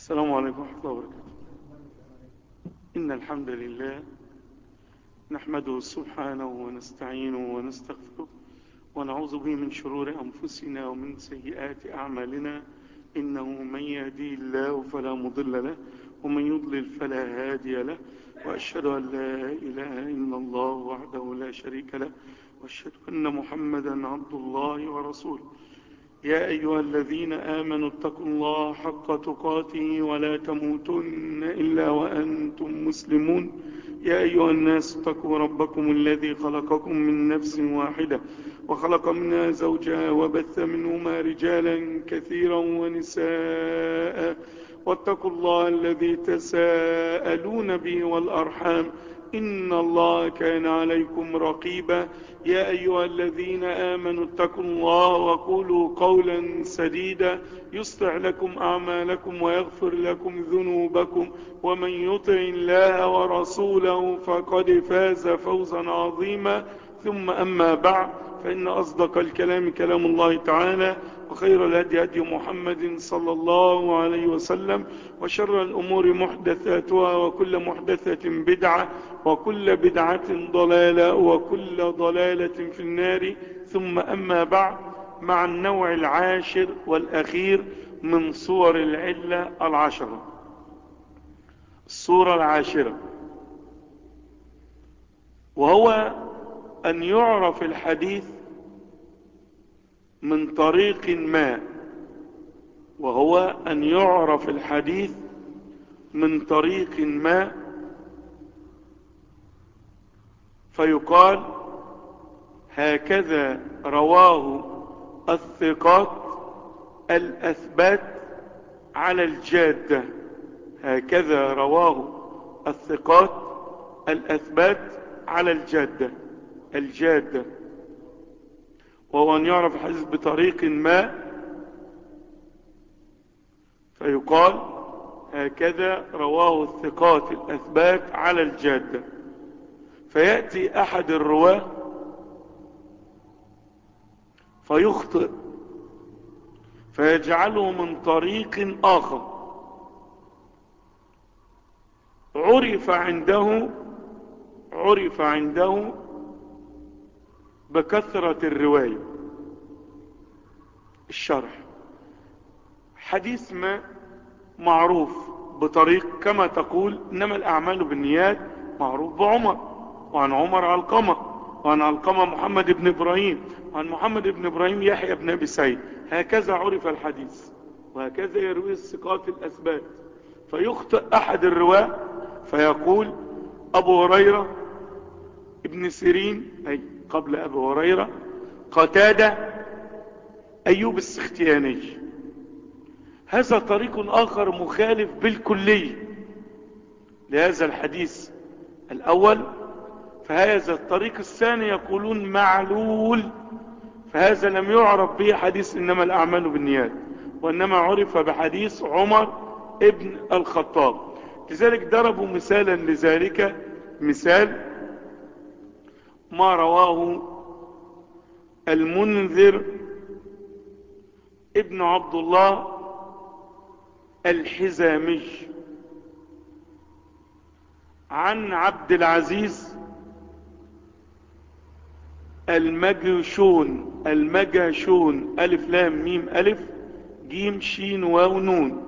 السلام عليكم ورحمة الله وبركاته إن الحمد لله نحمده سبحانه ونستعينه ونستغفره ونعوذ به من شرور أنفسنا ومن سيئات أعمالنا إنه من يهدي الله فلا مضل له ومن يضلل فلا هادي له وأشهد أن لا إله إلا الله وحده لا شريك له وأشهد أن محمدا عبد الله ورسوله يا أيها الذين آمنوا اتقوا الله حق تقاته ولا تموتن إلا وأنتم مسلمون يا أيها الناس اتقوا ربكم الذي خلقكم من نفس واحدة وخلق منها زوجها وبث منهما رجالا كثيرا ونساء واتقوا الله الذي تساءلون به والأرحام إن الله كان عليكم رقيبا يا أيها الذين آمنوا اتقوا الله وقولوا قولا سديدا يصلح لكم أعمالكم ويغفر لكم ذنوبكم ومن يطع الله ورسوله فقد فاز فوزا عظيما ثم أما بعد فإن أصدق الكلام كلام الله تعالى وخير الهدي هدي محمد صلى الله عليه وسلم وشر الأمور محدثاتها وكل محدثة بدعة وكل بدعة ضلالة وكل ضلالة في النار ثم أما بعد مع النوع العاشر والأخير من صور العلة العشرة الصورة العاشرة وهو أن يعرف الحديث من طريق ما وهو أن يعرف الحديث من طريق ما فيقال هكذا رواه الثقات الأثبات على الجادة هكذا رواه الثقات الأثبات على الجادة الجادة وهو أن يعرف الحديث بطريق ما فيقال هكذا رواه الثقات الأثبات على الجادة فيأتي أحد الرواه فيخطئ فيجعله من طريق آخر عرف عنده عرف عنده بكثرة الرواية الشرح حديث ما معروف بطريق كما تقول إنما الأعمال بالنيات معروف بعمر وعن عمر علقمة وعن علقمة محمد بن إبراهيم وعن محمد بن إبراهيم يحيى بن أبي سعيد هكذا عرف الحديث وهكذا يروي الثقات الأثبات فيخطئ أحد الرواة فيقول أبو هريرة ابن سيرين أي قبل أبو هريرة قتادة أيوب السختياني هذا طريق آخر مخالف بالكلي لهذا الحديث الأول فهذا الطريق الثاني يقولون معلول فهذا لم يعرف به حديث إنما الأعمال بالنيات وإنما عرف بحديث عمر ابن الخطاب لذلك ضربوا مثالا لذلك مثال ما رواه المنذر ابن عبد الله الحزامي عن عبد العزيز المجشون المجشون ألف لام ميم ألف جيم شين واو نون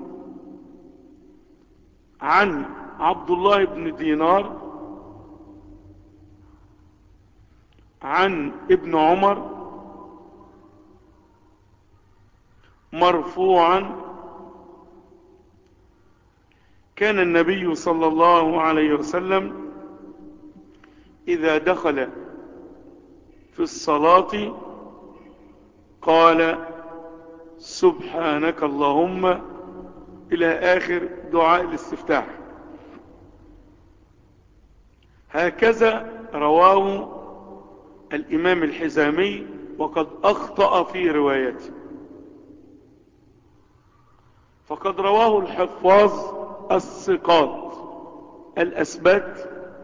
عن عبد الله بن دينار عن ابن عمر مرفوعا كان النبي صلى الله عليه وسلم إذا دخل في الصلاة قال سبحانك اللهم إلى آخر دعاء الاستفتاح هكذا رواه الإمام الحزامي وقد أخطأ في روايته فقد رواه الحفاظ الثقات الأسبات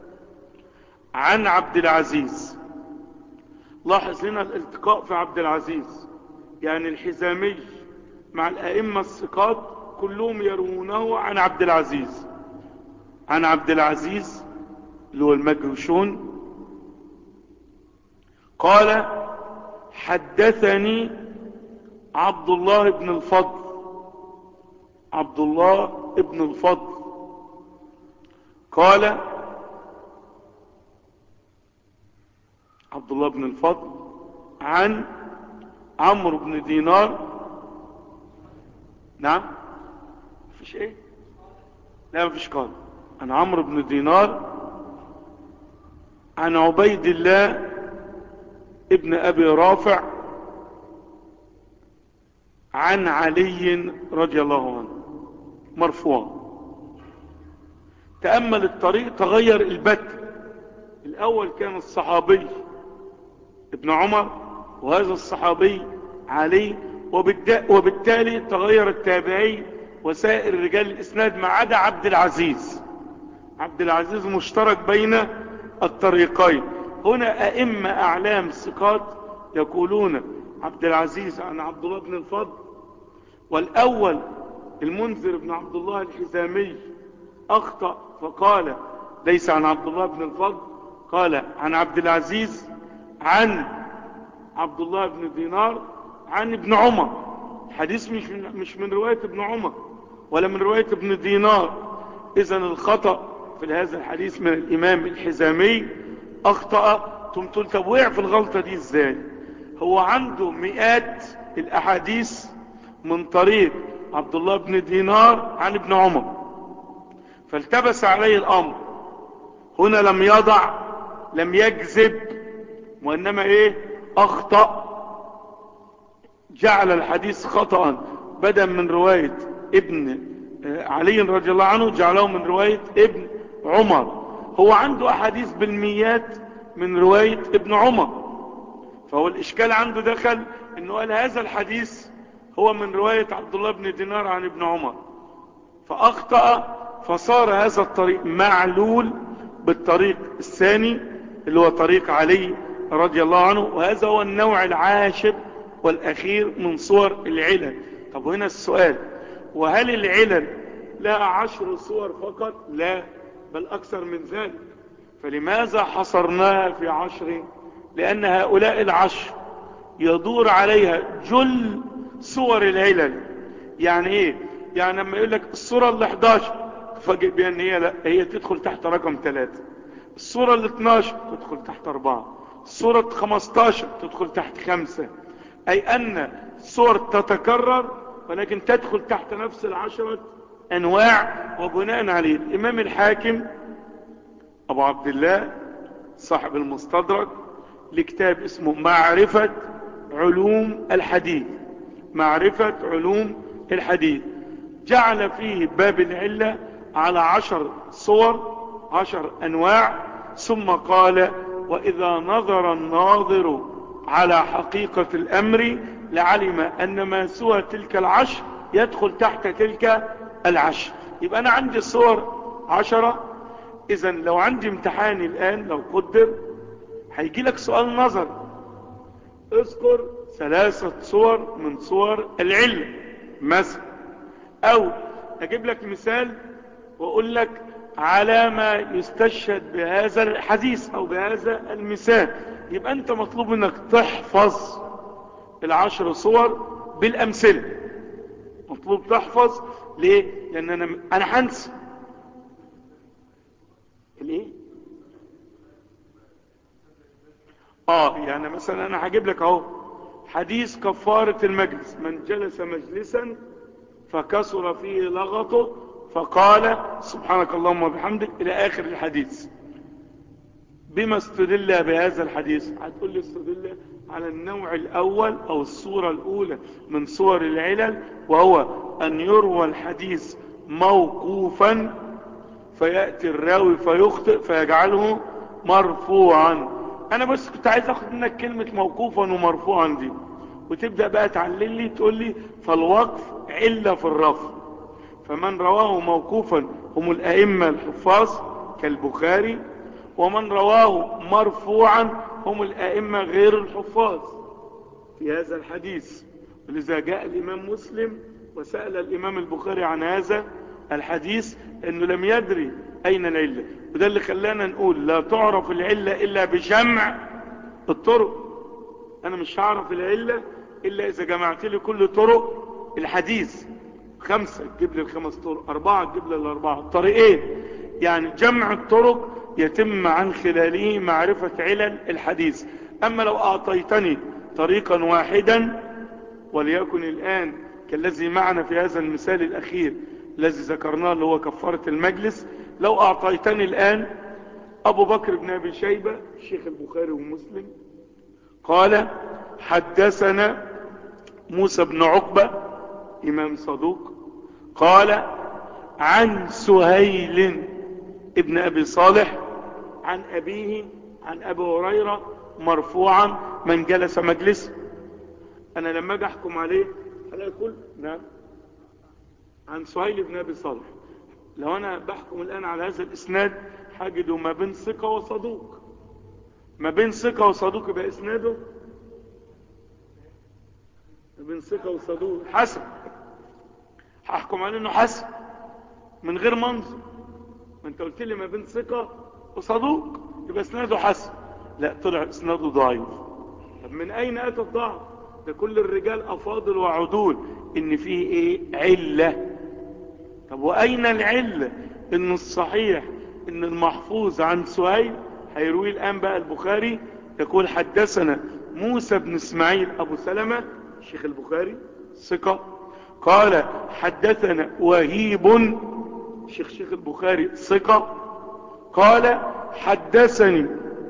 عن عبد العزيز لاحظ هنا الالتقاء في عبد العزيز يعني الحزامي مع الأئمة الثقات كلهم يروونه عن عبد العزيز عن عبد العزيز اللي هو المجوشون قال حدثني عبد الله بن الفضل عبد الله بن الفضل قال عبد الله بن الفضل عن عمرو بن دينار نعم مفيش ايه لا مفيش قال عن عمرو بن دينار عن عبيد الله ابن ابي رافع عن علي رضي الله عنه مرفوع تأمل الطريق تغير البت الاول كان الصحابي ابن عمر وهذا الصحابي علي وبالتالي تغير التابعي وسائر رجال الاسناد ما عدا عبد العزيز عبد العزيز مشترك بين الطريقين هنا ائمة اعلام ثقات يقولون عبد العزيز عن عبد الله بن الفضل والاول المنذر بن عبد الله الحزامي اخطأ فقال ليس عن عبد الله بن الفضل قال عن عبد العزيز عن عبد الله بن دينار عن ابن عمر الحديث مش من, مش من رواية ابن عمر ولا من رواية ابن دينار اذا الخطأ في هذا الحديث من الامام الحزامي اخطأ ثم تقول طب وقع في الغلطة دي ازاي هو عنده مئات الاحاديث من طريق عبد الله بن دينار عن ابن عمر فالتبس عليه الامر هنا لم يضع لم يكذب وانما ايه اخطأ جعل الحديث خطأ بدأ من رواية ابن علي رضي الله عنه جعله من رواية ابن عمر هو عنده احاديث بالميات من رواية ابن عمر فهو الاشكال عنده دخل انه قال هذا الحديث هو من رواية عبد الله بن دينار عن ابن عمر فاخطأ فصار هذا الطريق معلول بالطريق الثاني اللي هو طريق علي رضي الله عنه وهذا هو النوع العاشر والاخير من صور العلل طب هنا السؤال وهل العلل لها عشر صور فقط لا بل اكثر من ذلك فلماذا حصرناها في عشر لان هؤلاء العشر يدور عليها جل صور العلل يعني ايه يعني لما يقول لك الصورة ال 11 تفاجئ بان هي لا هي تدخل تحت رقم 3 الصورة ال 12 تدخل تحت 4 الصورة 15 تدخل تحت 5 اي ان الصور تتكرر ولكن تدخل تحت نفس العشرة انواع وبناء عليه الامام الحاكم ابو عبد الله صاحب المستدرك لكتاب اسمه معرفة علوم الحديث معرفة علوم الحديث جعل فيه باب العلة على عشر صور عشر انواع ثم قال واذا نظر الناظر على حقيقة الامر لعلم ان ما سوى تلك العشر يدخل تحت تلك العشر يبقى انا عندي صور عشرة اذا لو عندي امتحاني الان لو قدر هيجي لك سؤال نظر اذكر ثلاثة صور من صور العلم مثلا او اجيب لك مثال واقول لك على ما يستشهد بهذا الحديث او بهذا المثال يبقى انت مطلوب انك تحفظ العشر صور بالامثلة مطلوب تحفظ ليه لان انا انا هنسى الايه اه يعني مثلا انا هجيب لك اهو حديث كفارة المجلس من جلس مجلسا فكسر فيه لغطه فقال سبحانك اللهم وبحمدك الى اخر الحديث بما استدل بهذا الحديث هتقول لي استدل على النوع الاول او الصورة الاولى من صور العلل وهو ان يروى الحديث موقوفا فيأتي الراوي فيخطئ فيجعله مرفوعا انا بس كنت عايز اخد منك كلمة موقوفا ومرفوعا دي وتبدأ بقى تعلل لي تقول لي فالوقف علة في الرفع فمن رواه موقوفا هم الائمة الحفاظ كالبخاري ومن رواه مرفوعا هم الائمة غير الحفاظ في هذا الحديث ولذا جاء الامام مسلم وسأل الإمام البخاري عن هذا الحديث أنه لم يدري أين العلة وده اللي خلانا نقول لا تعرف العلة إلا بجمع الطرق أنا مش هعرف العلة إلا إذا جمعت لي كل طرق الحديث خمسة تجيب لي الخمس طرق أربعة تجيب لي الأربعة طريقين يعني جمع الطرق يتم عن خلاله معرفة علل الحديث أما لو أعطيتني طريقا واحدا وليكن الآن كالذي معنا في هذا المثال الأخير الذي ذكرناه اللي هو كفارة المجلس لو أعطيتني الآن أبو بكر بن أبي شيبة الشيخ البخاري ومسلم قال حدثنا موسى بن عقبة إمام صدوق قال عن سهيل ابن أبي صالح عن أبيه عن أبي هريرة مرفوعا من جلس مجلس أنا لما أجي أحكم عليه هلاقي كل نعم عن سهيل بن أبي صالح لو أنا بحكم الآن على هذا الإسناد حاجده ما بين ثقة وصدوق ما بين ثقة وصدوق يبقى إسناده ما بين ثقة وصدوق حسن هحكم عليه إنه حسن من غير منظر ما أنت قلت لي ما بين ثقة وصدوق يبقى إسناده حسن لا طلع إسناده ضعيف طب من أين أتى الضعف ده كل الرجال أفاضل وعدول إن فيه إيه علة طب وأين العلة إن الصحيح إن المحفوظ عن سهيل هيروي الآن بقى البخاري يقول حدثنا موسى بن اسماعيل أبو سلمة الشيخ البخاري ثقة قال حدثنا وهيب شيخ شيخ البخاري ثقة قال حدثني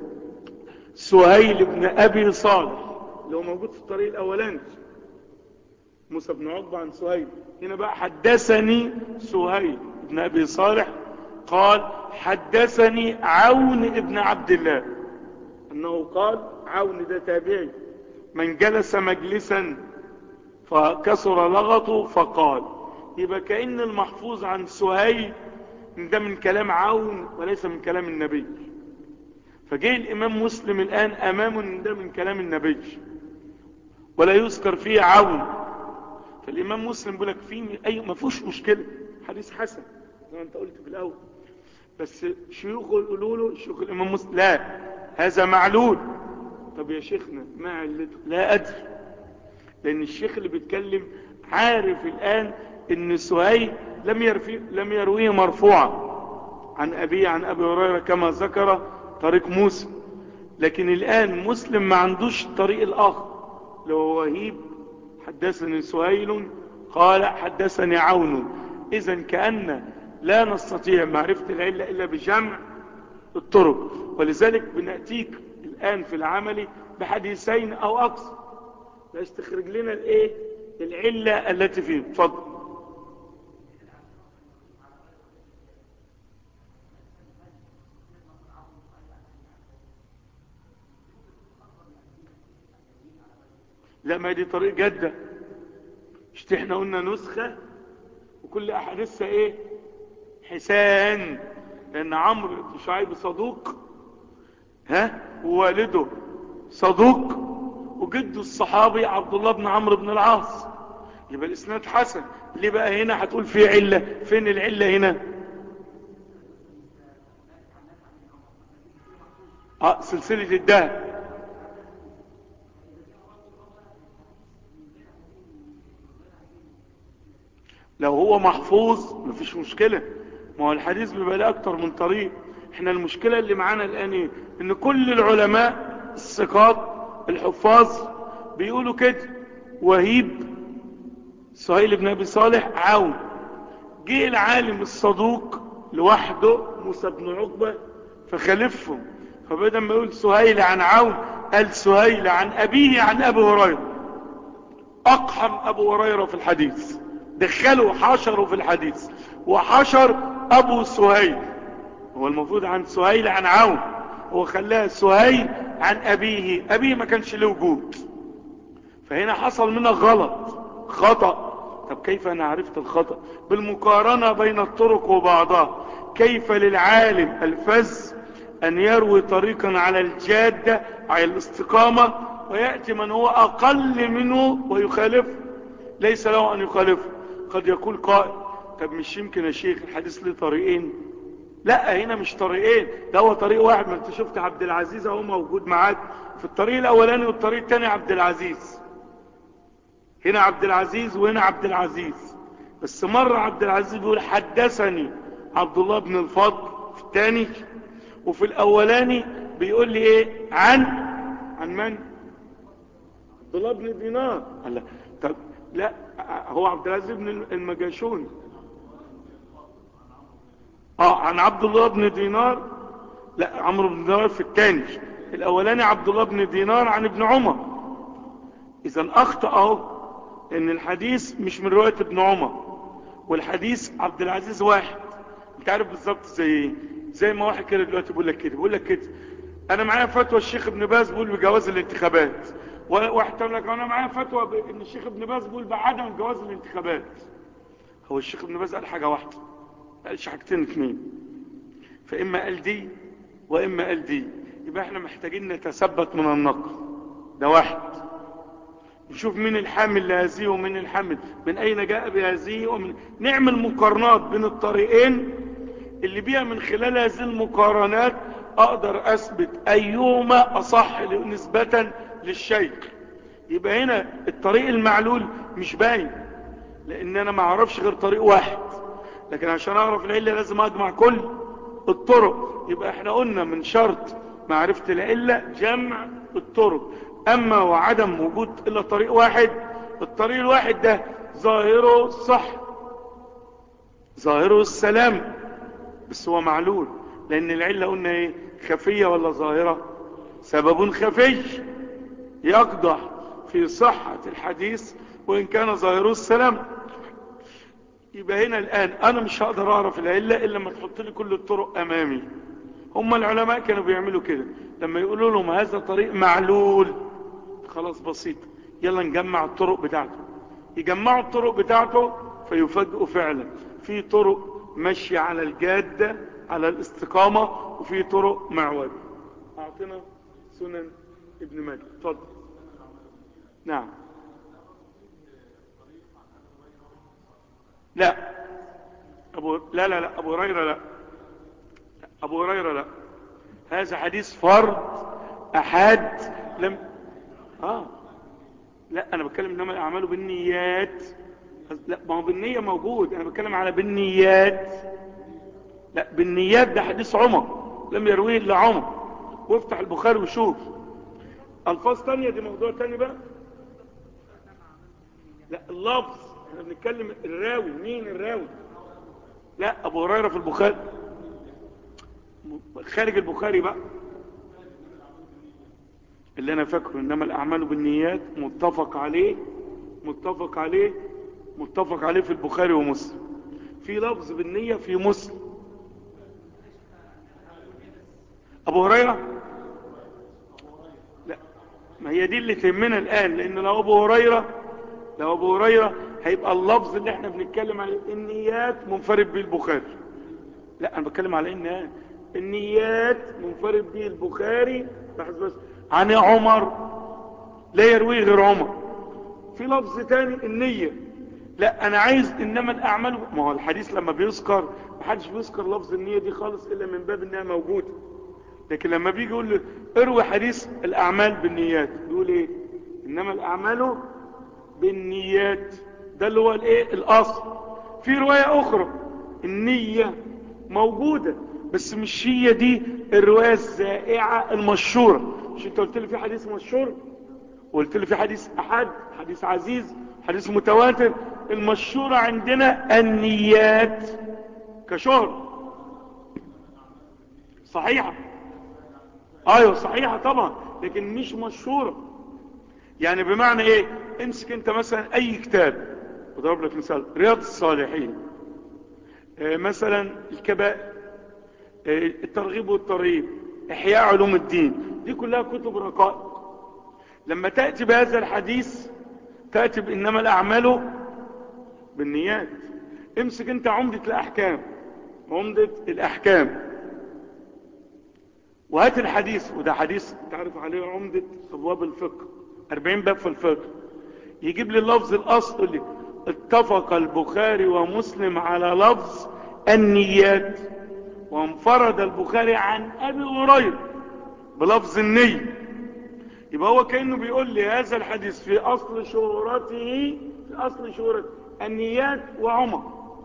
سهيل بن أبي صالح اللي هو موجود في الطريق الأولاني موسى بن عقبة عن سهيل هنا بقى حدثني سهيل بن أبي صالح قال حدثني عون ابن عبد الله أنه قال عون ده تابعي من جلس مجلسا فكسر لغطه فقال يبقى كأن المحفوظ عن سهيل ده من كلام عون وليس من كلام النبي فجاء الإمام مسلم الآن أمامه ان ده من كلام النبي ولا يذكر فيه عون فالإمام مسلم بيقول لك فيه أي ما فيهوش مشكلة حديث حسن زي ما أنت قلت في الأول بس شيوخه يقولوا له شيوخ الإمام مسلم لا هذا معلول طب يا شيخنا ما علته لا أدري لأن الشيخ اللي بيتكلم عارف الآن إن سهيل لم يرفي لم يرويه مرفوعا عن أبيه عن أبي هريرة كما ذكر طريق موسى لكن الآن مسلم ما عندوش الطريق الآخر لو وهيب حدثني سهيل قال حدثني عون إذا كأن لا نستطيع معرفة العلة إلا بجمع الطرق ولذلك بنأتيك الآن في العمل بحديثين أو أكثر باش تخرج لنا الايه العلة التي فيه اتفضل لا ما دي طريق جدة مش احنا قلنا نسخة وكل احاديثها ايه حسان لان عمرو بن شعيب صدوق ها ووالده صدوق وجده الصحابي عبد الله بن عمرو بن العاص يبقى الاسناد حسن ليه بقى هنا هتقول فيه علة فين العلة هنا اه سلسلة الدهب لو هو محفوظ مفيش مشكلة ما هو الحديث بيبقى له اكتر من طريق احنا المشكلة اللي معانا الان ايه ان كل العلماء الثقات الحفاظ بيقولوا كده وهيب سهيل بن ابي صالح عون جه العالم الصدوق لوحده موسى بن عقبة فخالفهم فبدل ما يقول سهيل عن عون قال سهيل عن ابيه عن ابي هريره اقحم ابو هريره في الحديث دخلوا حشروا في الحديث وحشر ابو سهيل هو المفروض عن سهيل عن عون هو خلاها سهيل عن ابيه ابيه ما كانش له وجود فهنا حصل منها غلط خطأ طب كيف انا عرفت الخطأ بالمقارنة بين الطرق وبعضها كيف للعالم الفز ان يروي طريقا على الجادة على الاستقامة ويأتي من هو اقل منه ويخالفه ليس له ان يخالفه قد يقول قائل طب مش يمكن يا شيخ الحديث له طريقين لا هنا مش طريقين ده هو طريق واحد ما انت شفت عبد العزيز اهو موجود معاك في الطريق الاولاني والطريق الثاني عبد العزيز هنا عبد العزيز وهنا عبد العزيز بس مرة عبد العزيز بيقول حدثني عبد الله بن الفضل في الثاني وفي الاولاني بيقول لي ايه عن عن من عبد الله بن دينار قال طب لا هو عبد العزيز بن المجاشوني اه عن عبد الله بن دينار لا عمرو بن دينار في الثاني الاولاني عبد الله بن دينار عن ابن عمر اذا اخطأ اهو ان الحديث مش من رواية ابن عمر والحديث عبد العزيز واحد انت عارف بالظبط زي ايه زي ما واحد كده دلوقتي بيقول لك كده بيقول لك كده انا معايا فتوى الشيخ ابن باز بيقول بجواز الانتخابات واحد تقول لك انا معايا فتوى ان الشيخ ابن باز بيقول بعدم جواز الانتخابات هو الشيخ ابن باز قال حاجة واحدة ما قالش حاجتين اتنين فاما قال دي واما قال دي يبقى احنا محتاجين نتثبت من النقل ده واحد نشوف مين الحامل لهذه ومين الحامل من اين جاء بهذه ومن نعمل مقارنات بين الطريقين اللي بيها من خلال هذه المقارنات اقدر اثبت ايهما اصح نسبة للشيء يبقى هنا الطريق المعلول مش باين لان انا ما اعرفش غير طريق واحد لكن عشان اعرف العلة لازم اجمع كل الطرق يبقى احنا قلنا من شرط معرفة العلة جمع الطرق اما وعدم وجود الا طريق واحد الطريق الواحد ده ظاهره الصح ظاهره السلام بس هو معلول لان العلة قلنا ايه خفية ولا ظاهرة سبب خفي يقضح في صحة الحديث وان كان ظاهره السلام يبقى هنا الان انا مش هقدر اعرف العلة الا لما تحط لي كل الطرق امامي هم العلماء كانوا بيعملوا كده لما يقولوا لهم هذا طريق معلول خلاص بسيط يلا نجمع الطرق بتاعته يجمعوا الطرق بتاعته فيفاجئوا فعلا في طرق ماشية على الجادة على الاستقامة وفي طرق معوج اعطنا سنن ابن ماجه اتفضل نعم لا أبو لا لا لا أبو هريرة لا أبو هريرة لا هذا حديث فرد أحد لم آه لا أنا بتكلم إنما الأعمال بالنيات لا ما هو بالنية موجود أنا بتكلم على بالنيات لا بالنيات ده حديث عمر لم يرويه إلا عمر وافتح البخاري وشوف ألفاظ تانية دي موضوع تاني بقى لا اللفظ احنا بنتكلم الراوي مين الراوي لا ابو هريره في البخاري خارج البخاري بقى اللي انا فاكره انما الاعمال بالنيات متفق عليه متفق عليه متفق عليه في البخاري ومسلم في لفظ بالنية في مسلم ابو هريرة لا ما هي دي اللي تهمنا الان لان لو ابو هريرة لو ابو هريرة هيبقى اللفظ اللي احنا بنتكلم عليه النيات منفرد به البخاري لا انا بتكلم على النيات النيات منفرد به البخاري بحث بس عن عمر لا يرويه غير عمر في لفظ تاني النية لا انا عايز انما الاعمال ما هو الحديث لما بيذكر محدش بيذكر لفظ النية دي خالص الا من باب انها موجودة لكن لما بيجي يقول له اروي حديث الاعمال بالنيات بيقول ايه انما الاعمال بالنيات ده اللي هو الايه الاصل في رواية اخرى النية موجودة بس مش هي دي الرواية الزائعة المشهورة مش انت قلت لي في حديث مشهور وقلت لي في حديث احد حديث عزيز حديث متواتر المشهورة عندنا النيات كشهر صحيحة ايوه صحيحة طبعا لكن مش مشهورة يعني بمعنى ايه امسك انت مثلا اي كتاب وضرب لك مثال رياض الصالحين اه مثلا الكبائر اه الترغيب والترهيب احياء علوم الدين دي كلها كتب رقائق لما تأتي بهذا الحديث تأتي بإنما الأعمال بالنيات امسك انت عمدة الأحكام عمدة الأحكام وهات الحديث وده حديث تعرف عليه عمدة أبواب الفقه 40 باب في الفقه يجيب لي اللفظ الأصل لي اتفق البخاري ومسلم على لفظ النيات وانفرد البخاري عن ابي هريره بلفظ النية يبقى هو كأنه بيقول لي هذا الحديث في اصل شهرته في اصل شهرته النيات وعمر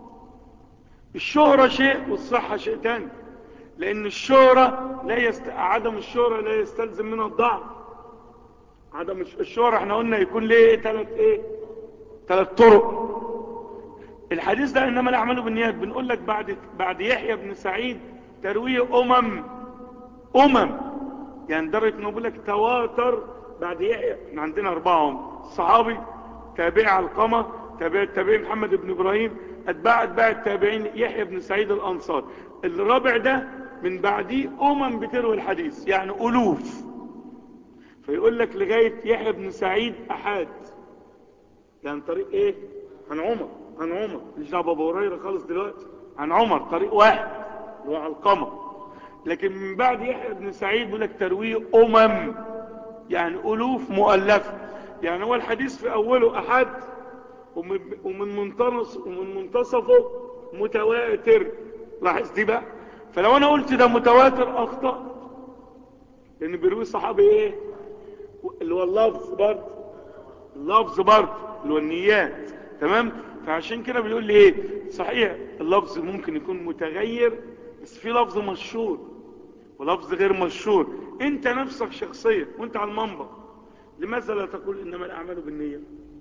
الشهرة شيء والصحة شيء تاني لان الشهرة لا يست... عدم الشهرة لا يستلزم منها الضعف عدم الشهرة احنا قلنا يكون ليه ايه ثلاث ايه ثلاث طرق الحديث ده انما الاعمال بالنيات بنقول لك بعد بعد يحيى بن سعيد ترويه امم امم يعني درجة انه بيقول لك تواتر بعد يحيى احنا عندنا اربعة هم صحابي تابع علقمة تابع تابع محمد بن ابراهيم اتباع اتباع التابعين يحيى بن سعيد الانصار الرابع ده من بعديه امم بتروي الحديث يعني الوف فيقول لك لغاية يحيى بن سعيد احاد يعني طريق ايه عن عمر عن عمر مش دعوه بابو هريره خالص دلوقتي عن عمر طريق واحد اللي هو علقمه لكن من بعد يحيى بن سعيد بيقول لك ترويه امم يعني الوف مؤلفه يعني هو الحديث في اوله احد ومن ومن منتصف ومن منتصفه متواتر لاحظ دي بقى فلو انا قلت ده متواتر اخطا لان بيروي صحابي ايه اللي هو اللفظ برضه اللفظ برضه اللي هو النيات تمام فعشان كده بيقول لي ايه صحيح اللفظ ممكن يكون متغير بس في لفظ مشهور ولفظ غير مشهور انت نفسك شخصيا وانت على المنبر لماذا لا تقول انما الاعمال بالنية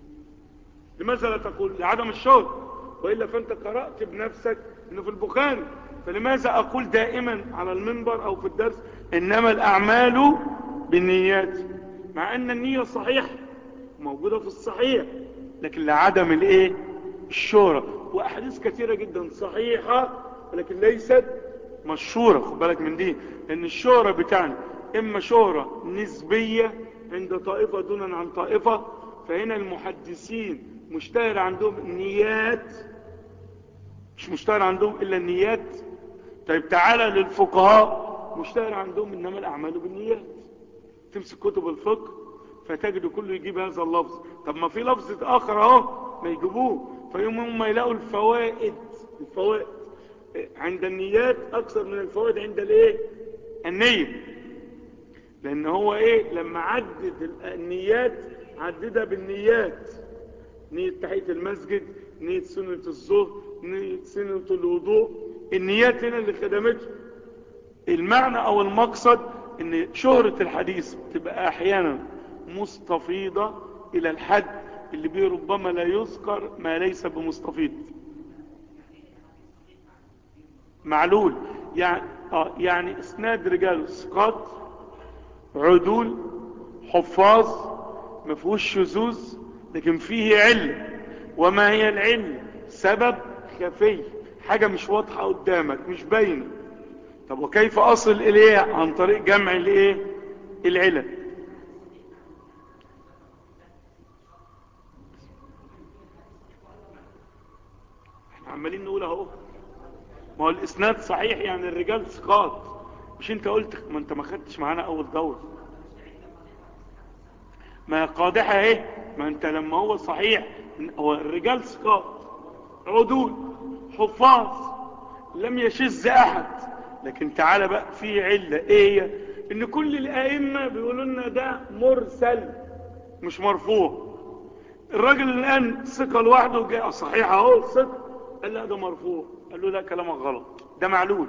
لماذا لا تقول لعدم الشهر وإلا فانت قرأت بنفسك انه في البخاري فلماذا اقول دائما على المنبر او في الدرس انما الاعمال بالنيات مع ان النية صحيح موجودة في الصحيح لكن لعدم الايه الشهرة واحاديث كثيرة جدا صحيحة ولكن ليست مشهورة خد بالك من دي لان الشهرة بتاعنا اما شهرة نسبية عند طائفة دونا عن طائفة فهنا المحدثين مشتهر عندهم النيات مش مشتهر عندهم الا النيات طيب تعالى للفقهاء مشتهر عندهم انما الاعمال بالنيات تمسك كتب الفقه فتجد كله يجيب هذا اللفظ طب ما في لفظ اخر اهو ما يجيبوه فيوم هم يلاقوا الفوائد الفوائد عند النيات اكثر من الفوائد عند الايه النية لان هو ايه لما عدد النيات عددها بالنيات نية تحية المسجد نية سنة الظهر نية سنة الوضوء النيات هنا اللي خدمته المعنى او المقصد ان شهرة الحديث تبقى احيانا مستفيضة الى الحد اللي بيه ربما لا يذكر ما ليس بمستفيض معلول يعني, آه يعني اسناد رجال ثقات عدول حفاظ ما فيهوش شذوذ لكن فيه علم وما هي العلم سبب خفي حاجة مش واضحة قدامك مش باينه طب وكيف اصل اليه عن طريق جمع الايه العلل احنا عمالين نقول اهو ما هو الاسناد صحيح يعني الرجال ثقات مش انت قلت ما انت ما خدتش معانا اول دور ما قادحة اهي ما انت لما هو صحيح هو الرجال ثقات عدول حفاظ لم يشز احد لكن تعالى بقى في علة ايه هي ان كل الائمة بيقولوا لنا ده مرسل مش مرفوع الراجل الان ثقة لوحده جاء صحيح اهو ثقة قال لا ده مرفوع قال له لا كلامك غلط ده معلول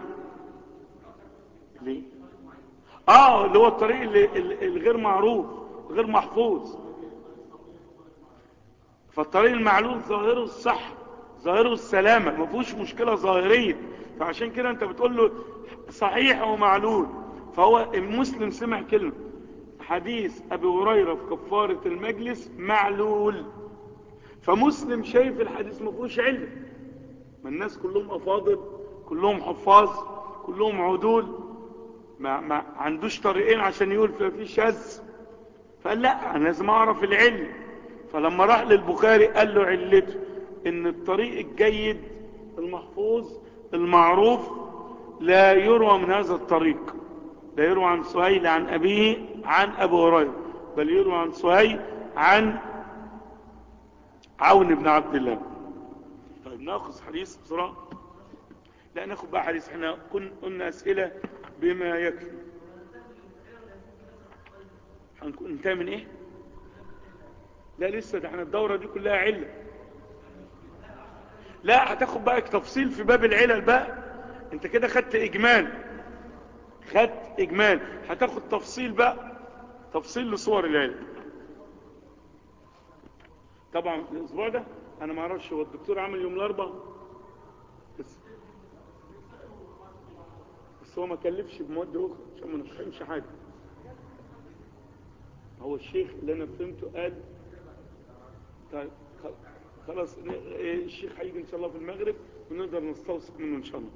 ليه اه اللي هو الطريق اللي الغير معروف غير محفوظ فالطريق المعلول ظاهره الصح ظاهره السلامة ما فيهوش مشكلة ظاهرية فعشان كده انت بتقول له صحيح ومعلول فهو المسلم سمع كلمة حديث ابي هريرة في كفارة المجلس معلول فمسلم شايف الحديث ما فيهوش علم ما الناس كلهم افاضل كلهم حفاظ كلهم عدول ما, ما عندوش طريقين عشان يقول ففي شاذ فقال لا انا لازم اعرف العلم فلما راح للبخاري قال له علته ان الطريق الجيد المحفوظ المعروف لا يروى من هذا الطريق لا يروى عن سهيل عن أبيه عن أبو هريرة بل يروى عن سهيل عن عون بن عبد الله طيب ناخذ حديث بسرعة لا ناخذ بقى حديث احنا كن قلنا اسئلة بما يكفي هنكون انتهى من ايه لا لسه ده احنا الدورة دي كلها علة لا هتاخد بقى تفصيل في باب العلل بقى انت كده خدت اجمال خدت اجمال هتاخد تفصيل بقى تفصيل لصور العلل طبعا الاسبوع ده انا ما اعرفش هو الدكتور عامل يوم الاربعاء بس بس هو ما كلفش بمواد اخرى عشان ما نفهمش حاجه هو الشيخ اللي انا فهمته قال طيب خلاص الشيخ هيجي ان شاء الله في المغرب ونقدر نستوثق منه ان شاء الله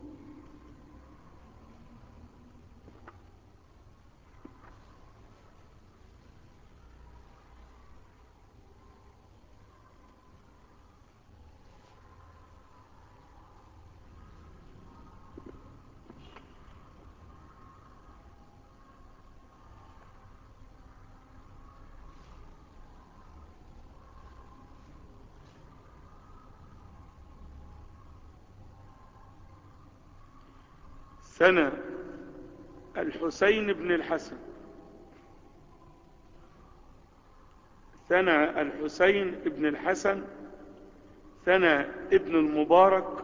سنة الحسين بن الحسن سنة الحسين بن الحسن سنة ابن المبارك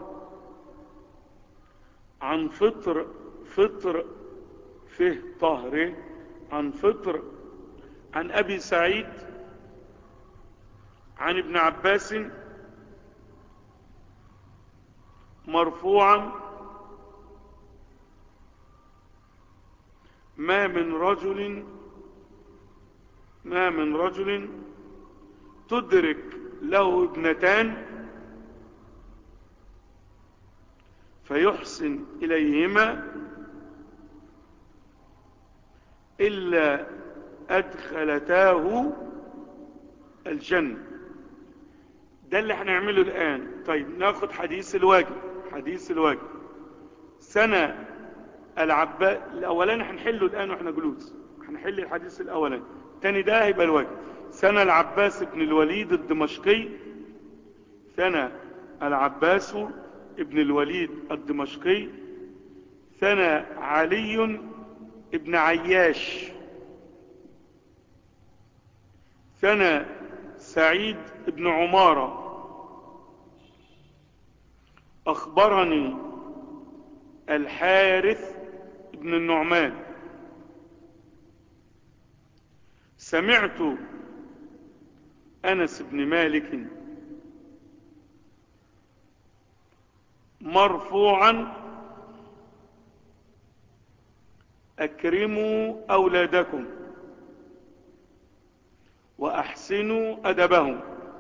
عن فطر فطر فيه طهره عن فطر عن أبي سعيد عن ابن عباس مرفوعا ما من رجل ما من رجل تدرك له ابنتان فيحسن إليهما إلا أدخلتاه الجنة ده اللي هنعمله الآن طيب ناخد حديث الواجب حديث الواجب سنة العباس الاولاني هنحله الان واحنا جلوس هنحل الحديث الاولاني الثاني ده هيبقى الواجب سنة العباس بن الوليد الدمشقي سنة العباس ابن الوليد الدمشقي سنة علي ابن عياش سنة سعيد ابن عمارة أخبرني الحارث ابن النعمان سمعت أنس بن مالك مرفوعا أكرموا أولادكم وأحسنوا أدبهم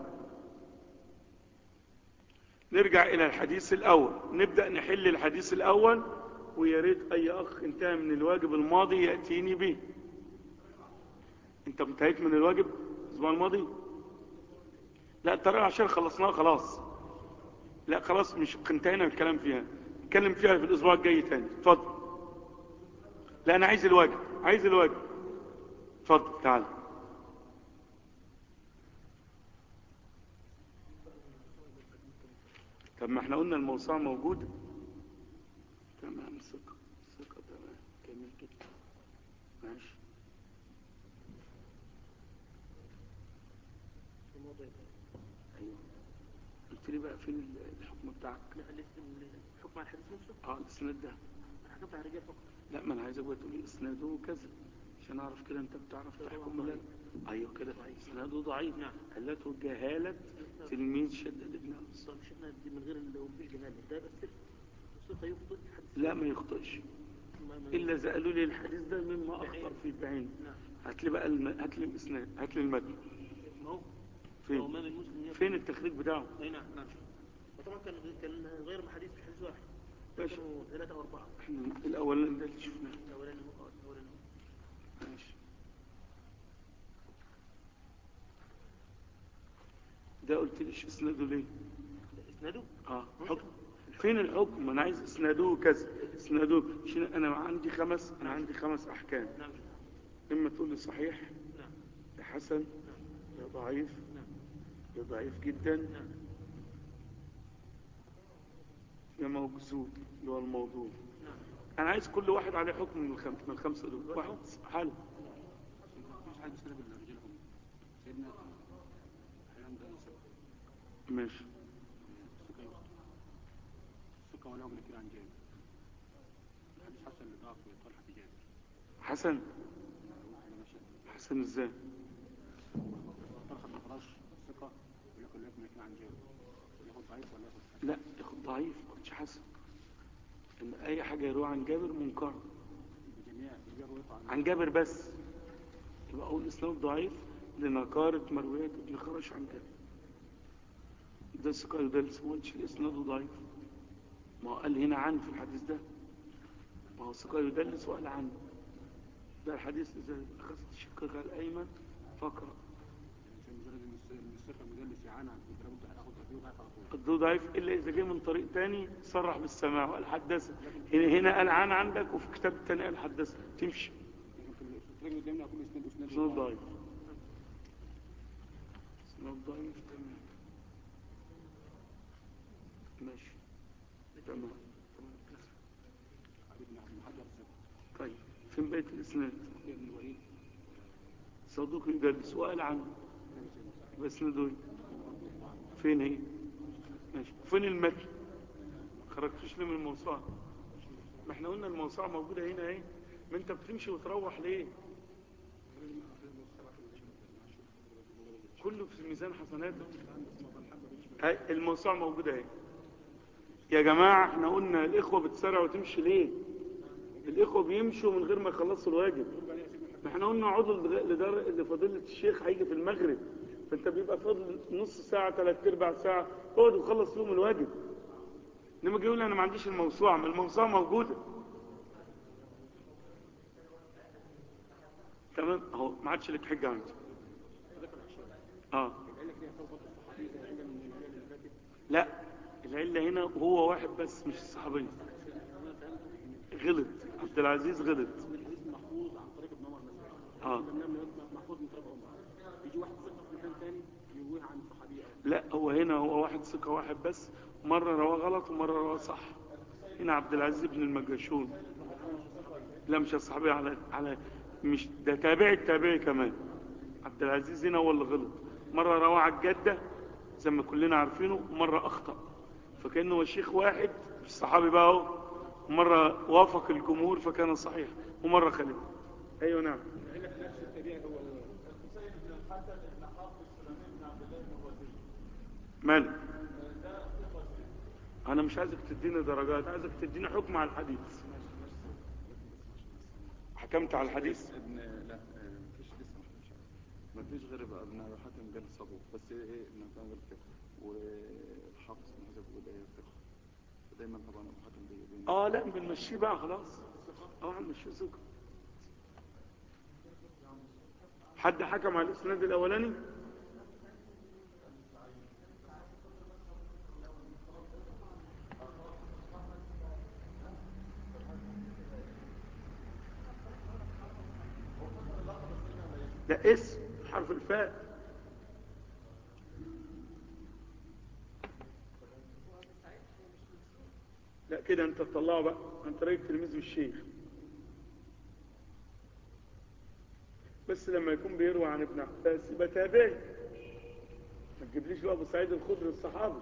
نرجع إلى الحديث الأول نبدأ نحل الحديث الأول ويا ريت أي أخ انتهى من الواجب الماضي يأتيني به أنت انتهيت من الواجب الأسبوع الماضي لا ترى عشان خلصناها خلاص لا خلاص مش انتهينا من الكلام فيها نتكلم فيها في الأسبوع الجاي تاني اتفضل لا أنا عايز الواجب عايز الواجب اتفضل تعال طب ما احنا قلنا الموسوعة موجودة تمام ثقة ثقة تمام جميل جدا ماشي ايوه قلت لي بقى فين الحكم بتاعك لا الحكم على الحديث نفسه اه الاسناد ده انا حكمت على الرجال فقط لا ما انا عايزك بقى تقول لي اسناده كذا عشان اعرف كده انت بتعرف تحكم ولا لا ايوه كده اسناده ضعيف نعم. علته جهالة تلميذ شدد ابن أنس طب شفنا دي من غير لو مفيش جهاله ده بس الصفه يخطئ الحديث لا ما يخطئش ما ما الا اذا قالوا لي الحديث ده مما اخطا فيه بعين نعم هات لي بقى الم... هات لي الاسناد هات لي المتن ما هو هو فين ما من مسلم يخطئ. فين التخريج بتاعه اي نعم نعم وطبعا كان كان غير حديث في حديث واحد ماشي. كانوا ثلاثه او اربعه احنا الاولاني ده اللي شفناه الاولاني هو الاولاني هو ماشي ده قلت ليش اسناده ليه اسناده اه حكم فين الحكم انا عايز اسنادوه كذا اسنادوه عشان انا عندي خمس انا عندي خمس احكام نعم اما تقول لي صحيح نعم يا حسن نعم يا ضعيف نعم يا ضعيف جدا يا موجود اللي هو الموضوع انا عايز كل واحد عليه حكم من الخمسه من الخمسه دول واحد حلو مفيش حد بيستند بالرجالهم سيدنا احيانا ده ثقه ماشي ثقه يخطئ ثقه ولا يغني كده عن جابر الحديث حسن لضعف طلحه جابر حسن ده ماشي حسن ازاي طلحه بن فراش ثقه ولكن لا يغني كده عن جابر ياخد ضعيف ولا ياخد حسن لا ياخد ضعيف ما ياخدش حسن ان اي حاجه يروح عن جابر منكر بجميع بجميع روايته عن عن جابر بس يبقى اقول اسناد ضعيف لنكارة مرويات ابن خرش عن جابر ده ثقة يدلس ما قلتش الاسناد ضعيف ما هو قال هنا عن في الحديث ده ما هو ثقة يدلس وقال عن ده الحديث إذا أخذت شقك الأيمن فاقرأ عشان مجرد ان الس- إن الثقه مدلس يعانى يبقى لابد هتاخد تدريب ضعيف على طول الضوء ضعيف إلا إذا جه من طريق تاني صرح بالسماع وقال حدث هنا هنا قال عن عندك وفي كتاب التاني قال حدث تمشي لكن في الطريق اللي قدامنا اقول اسناد اسناد اسناد ضعيف اسناد ضعيف تمام ماشي تمام تمام علي بن عبد الحجر ثقه طيب فين بقية الإسناد يحيى بن الوليد صدوق يدرس وقال عنه بس ندوي فين هي ماشي فين المتن ما خرجتوش ليه من الموسوعة ما احنا قلنا الموسوعة موجودة هنا اهي ما انت بتمشي وتروح ليه كله في ميزان حسناتك هاي الموسوعة موجودة اهي يا جماعة احنا قلنا الإخوة بتسرع وتمشي ليه الإخوة بيمشوا من غير ما يخلصوا الواجب ما احنا قلنا عضو لدار لفضيلة الشيخ هيجي في المغرب فانت بيبقى فاضل نص ساعة ثلاث ارباع ساعة اقعد وخلص فيهم الواجب انما جاي يقول انا ما عنديش الموسوعة ما الموسوعة موجودة تمام اهو ما عادش لك حجة عندي اه لا العلة هنا هو واحد بس مش الصحابي غلط عبد العزيز غلط الحديث محفوظ عن طريق ابن عمر مثلا اه لما محفوظ من طريق عمر يجي واحد ثقه في مكان ثاني يرويه عن صحابي او لا هو هنا هو واحد ثقة واحد بس مرة رواه غلط ومرة رواه صح هنا عبد العزيز بن المجاشون لا مش الصحابي على على مش ده تابعي التابعي كمان عبد العزيز هنا هو اللي غلط مرة رواه على الجدة زي ما كلنا عارفينه ومرة أخطأ فكأنه هو شيخ واحد مش صحابي بقى اهو ومرة وافق الجمهور فكان صحيح ومرة خالد أيوة نعم من انا مش عايزك تديني درجات عايزك تديني حكم على الحديث حكمت على الحديث ابن لا آه، مفيش لسه ما حكمش عليه. مفيش غير بقى ابن ابي حاتم قال صدوق بس ايه ابن كان غير كده والحافظ بن حجر بيقول ايه ثقه دايما طبعا ابو حاتم بي- بين اه لا بنمشيه بقى خلاص اه هنمشيه ثقه حد حكم على الاسناد الاولاني ده اسم حرف الفاء لا كده انت تطلعه بقى عن طريق تلميذ الشيخ بس لما يكون بيروي عن ابن عباس يبقى تابعي ما تجيبليش بقى ابو سعيد الخدري الصحابي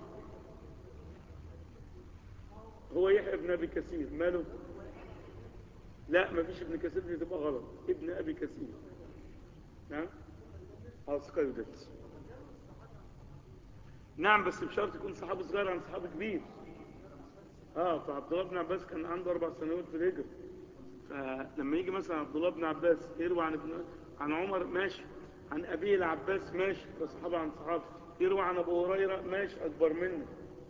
هو يحيى ابن ابي كثير ماله لا ما فيش ابن كثير دي تبقى غلط ابن ابي كثير نعم اه ثقه يدرس نعم بس بشرط يكون صحابي صغير عن صحابي كبير اه فعبد الله بن عباس كان عنده اربع سنوات في الهجره فلما يجي مثلا عبد الله بن عباس يروي عن ابن عن عمر ماشي عن ابيه العباس ماشي ده صحابه عن صحابه يروي عن ابو هريره ماشي اكبر منه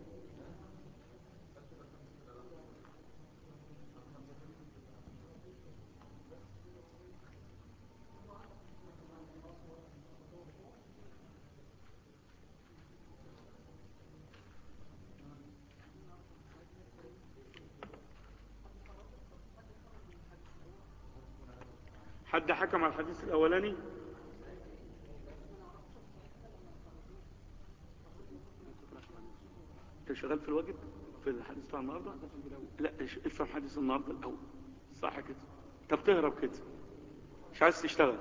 حد حكم على الحديث الاولاني انت شغال في الواجب في الحديث بتاع النهارده لا اش- افهم حديث النهارده الاول صح كده انت بتهرب كده مش عايز تشتغل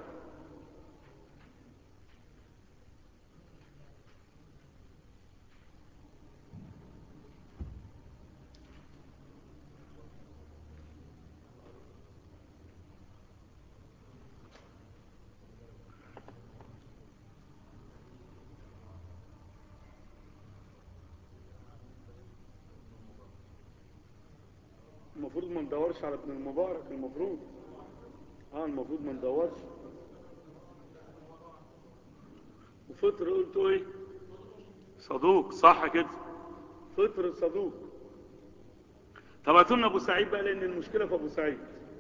المفروض ما ندورش على ابن المبارك المفروض اه المفروض ما ندورش وفطر قلتوا ايه صدوق صح كده فطر صدوق طب هاتوا لنا ابو سعيد بقى لان المشكله في ابو سعيد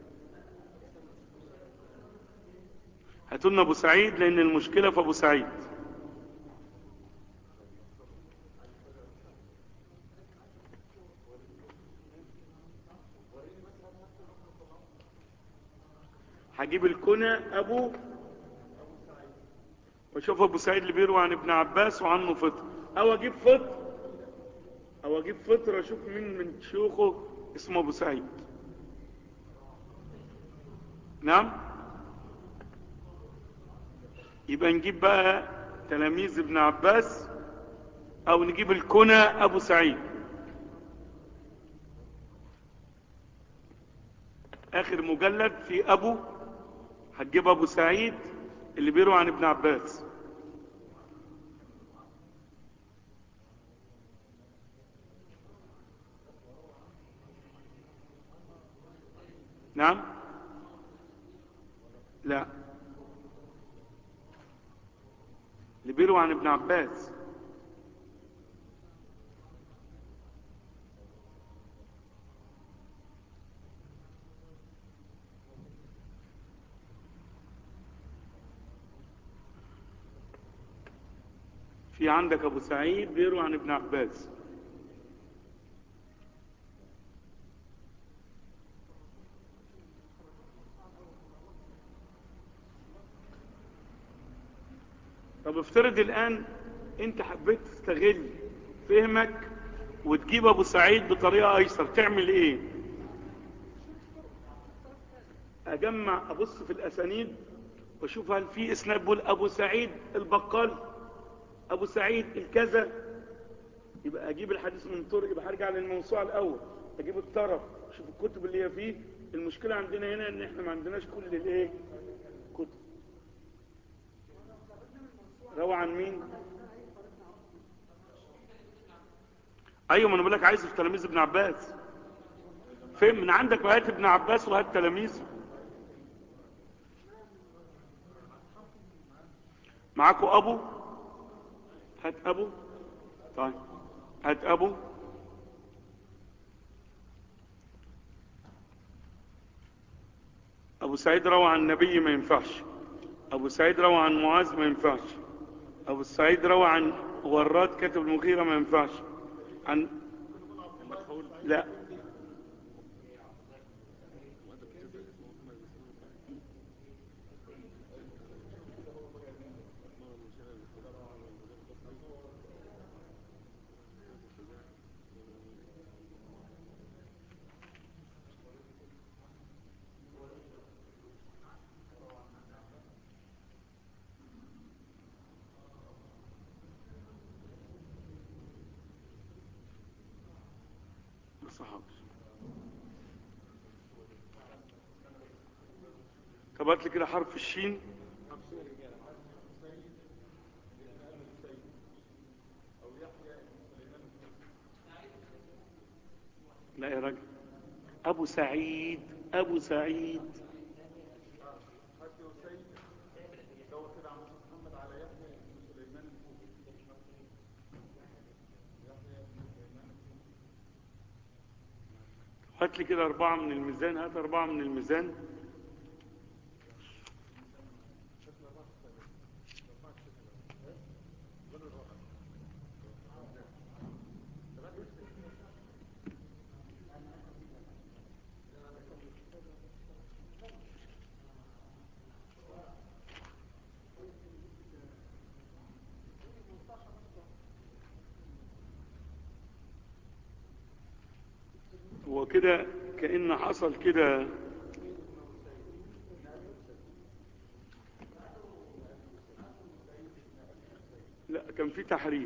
هاتوا لنا ابو سعيد لان المشكله في ابو سعيد هجيب الكنى ابو واشوف ابو سعيد اللي بيروي عن ابن عباس وعنه فطر او اجيب فطر او اجيب فطر اشوف مين من شيوخه اسمه ابو سعيد نعم يبقى نجيب بقى تلاميذ ابن عباس او نجيب الكنى ابو سعيد اخر مجلد في ابو هتجيب ابو سعيد اللي بيروي عن ابن عباس نعم لا اللي بيروي عن ابن عباس في عندك ابو سعيد بيروي عن ابن عباس طب افترض الان انت حبيت تستغل فهمك وتجيب ابو سعيد بطريقه ايسر تعمل ايه اجمع ابص في الاسانيد واشوف هل في اسناد بيقول ابو سعيد البقال ابو سعيد الكذا يبقى اجيب الحديث من طرق يبقى هرجع للموسوعه الاول اجيب الطرف اشوف الكتب اللي هي فيه المشكله عندنا هنا ان احنا ما عندناش كل الايه كتب روى عن مين ايوه ما انا بقول لك عايز في تلاميذ ابن عباس فين من عندك هات ابن عباس وهات تلاميذه معاكوا ابو هات ابو طيب هات ابو ابو سعيد روى عن النبي ما ينفعش ابو سعيد روى عن معاذ ما ينفعش ابو سعيد روى عن وراد كاتب المغيرة ما ينفعش عن لا صحابي طب هات لي كده حرف الشين لا يا راجل ابو سعيد ابو سعيد هات لي كده أربعة من الميزان هات أربعة من الميزان وكده كأن حصل كده لا كان في تحريف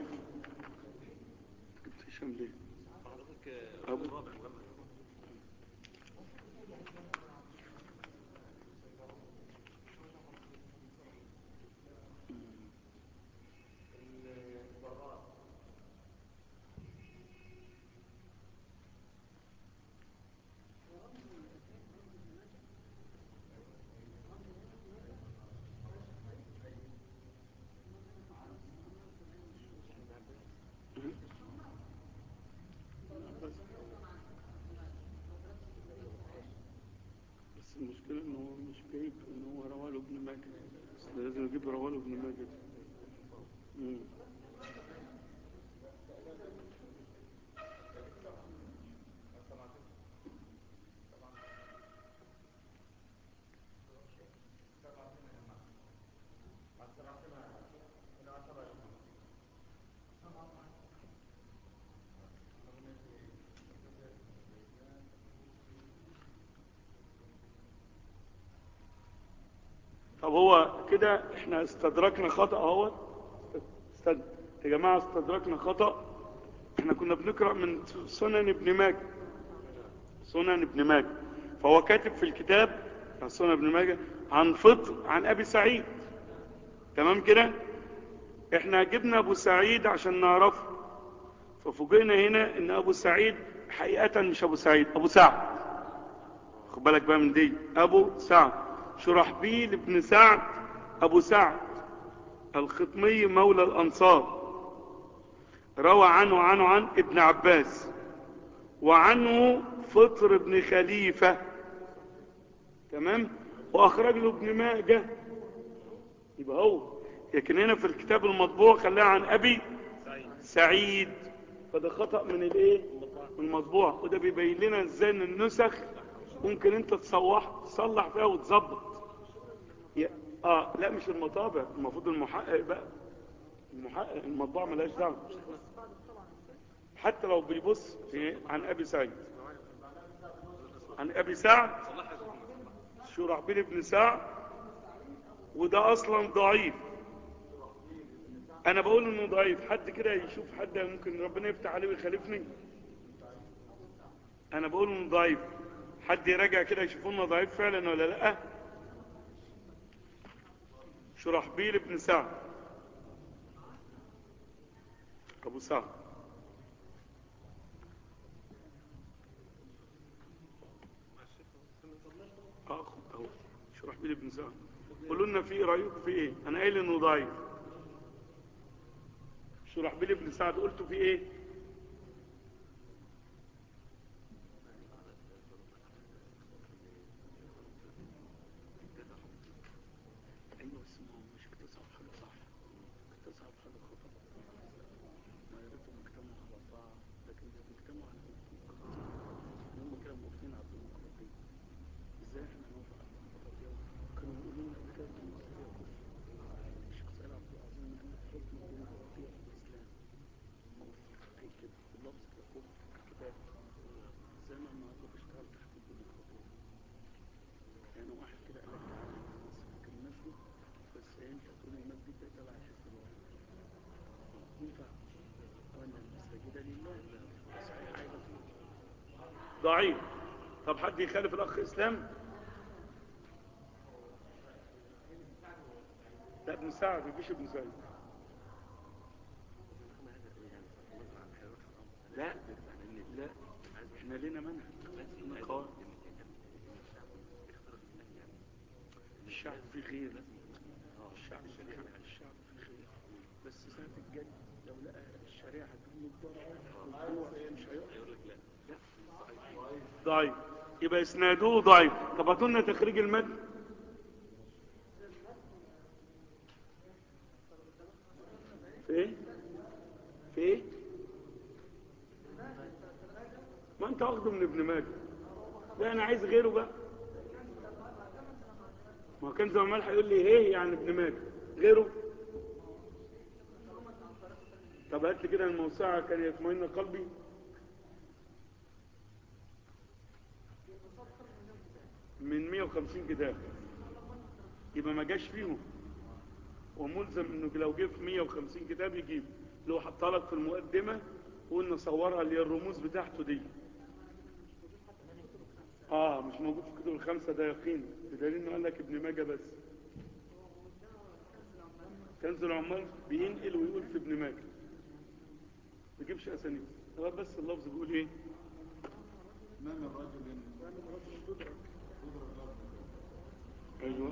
جبت هشام ليه أبو بس المشكلة ان هو مش جايب ان هو رواه له ابن ماجه بس لازم يجيب رواه له ابن ماجه مم. طب هو كده احنا استدركنا خطأ اهو استد... يا جماعة استدركنا خطأ احنا كنا بنقرأ من سنن ابن ماجه سنن ابن ماجه فهو كاتب في الكتاب عن سنن ابن ماجه عن فطر عن ابي سعيد تمام كده احنا جبنا ابو سعيد عشان نعرفه ففوجئنا هنا ان ابو سعيد حقيقة مش ابو سعيد ابو سعد خد بالك بقى من دي ابو سعد شرحبيل بن سعد ابو سعد الخطمي مولى الانصار روى عنه عنه عن ابن عباس وعنه فطر بن خليفة تمام واخرج له ابن ماجه يبقى هو لكن هنا في الكتاب المطبوع خلاها عن ابي سعيد فده خطأ من الايه من المطبوع وده بيبين لنا ازاي ان النسخ ممكن انت تصلح تصلح فيها وتظبط يا- اه لا مش المطابع المفروض المحقق بقى المحقق المطبوع ملهاش دعوه حتى لو بيبص في عن ابي سعيد عن ابي سعد شرحبيل بن سعد وده اصلا ضعيف انا بقول انه ضعيف حد كده يشوف حد ممكن ربنا يفتح عليه ويخالفني انا بقول انه ضعيف حد يراجع كده يشوف لنا ضعيف فعلا ولا لا شرحبيل بن سعد ابو سعد اه اهو شرحبيل بن سعد قولوا لنا في ايه رايكم في ايه انا قايل انه ضعيف شرحبيل بن سعد قلتوا في ايه ايوه بس ما هو مش اكتسب حاجه صح اكتسب حاجه خطا ما يريدهم اجتمعوا على طاعه لكن اجتمعوا على الديمقراطيه هم كده موافقين على الديمقراطيه ازاي احنا نوافق على الديمقراطيه كانوا يقولوا لنا قبل كده الديمقراطيه كفر الشيخ سيد عبد العظيم قال لك حكم الديمقراطيه في الاسلام هو في كده باللفظ كده كفر في الكتاب زي ما النهارده بيشتغل تحت الديمقراطيه يعني واحد كده قال لك تعالى نمسك المسجد بس انت تقول المسجد ده تبع الحزب الوطني ينفع وان المساجد لله صحيح ايضا ضعيف طب حد يخالف الاخ اسلام لا ابن سعد مفيش ابن سعد لا لا احنا لنا منهج لنا قواعد الشعب في خير الشعب في خير الشعب في خير بس ساعة الجد لو لقى الشريعة هتجيب الضرر والجوع مش هيقف لا لا ضعيف يبقى اسناده ضعيف طب هاتوا لنا تخريج المتن في ايه في ايه ما انت واخده من ابن ماجه لا انا عايز غيره بقى ما كان زمان هيقول لي ايه يعني ابن ماجه غيره طب هات لي كده الموسوعه كان يطمئن قلبي من 150 كتاب يبقى ما جاش فيهم وملزم انه لو جه في 150 كتاب يجيب لو حطها لك في المقدمة وقلنا صورها اللي هي الرموز بتاعته دي اه مش موجود في الكتب الخمسة ده يقين بدليل انه قال لك ابن ماجه بس كنز العمال بينقل ويقول في ابن ماجه ما بيجيبش اسانيد هو بس اللفظ بيقول ايه ما من رجل ايوه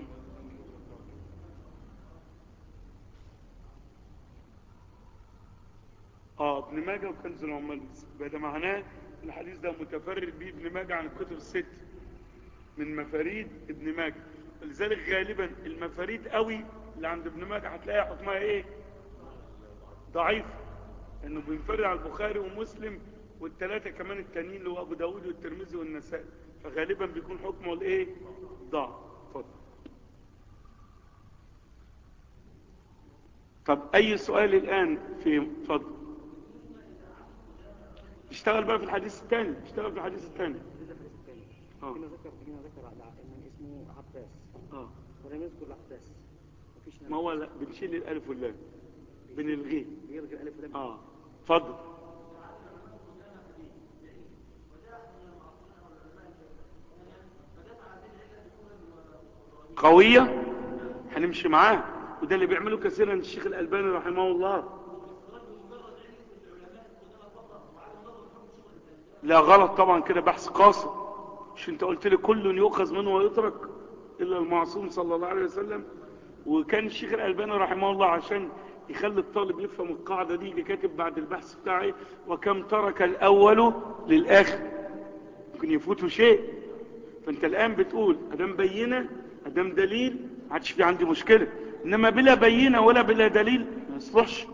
اه ابن ماجه وكنز العمال بس يبقى ده معناه الحديث ده متفرد بيه ابن ماجه عن الكتب الست من مفاريد ابن ماجه ولذلك غالبا المفاريد قوي اللي عند ابن ماجه هتلاقي حكمها ايه ضعيف انه بينفرد على البخاري ومسلم والثلاثه كمان التانيين اللي هو ابو داود والترمذي والنسائي فغالبا بيكون حكمه الايه ضعف اتفضل طب اي سؤال الان في اتفضل اشتغل بقى في الحديث الثاني اشتغل في الحديث الثاني اه هنا ذكر هنا ذكر على ان اسمه عباس اه ولم يذكر العباس مفيش ما هو لا بنشيل الالف واللام بنلغيه بيلغي الالف ولام اه اتفضل قوية هنمشي معاه وده اللي بيعمله كثيرا الشيخ الألباني رحمه الله لا غلط طبعا كده بحث قاصر مش انت قلت لي كل يؤخذ منه ويترك الا المعصوم صلى الله عليه وسلم وكان الشيخ الألباني رحمه الله عشان يخلي الطالب يفهم القاعدة دي اللي كاتب بعد البحث بتاعي وكم ترك الأول للآخر ممكن يفوته شيء فانت الآن بتقول أدام بينة أدام دليل ما عادش في عندي مشكلة إنما بلا بينة ولا بلا دليل ما يصلحش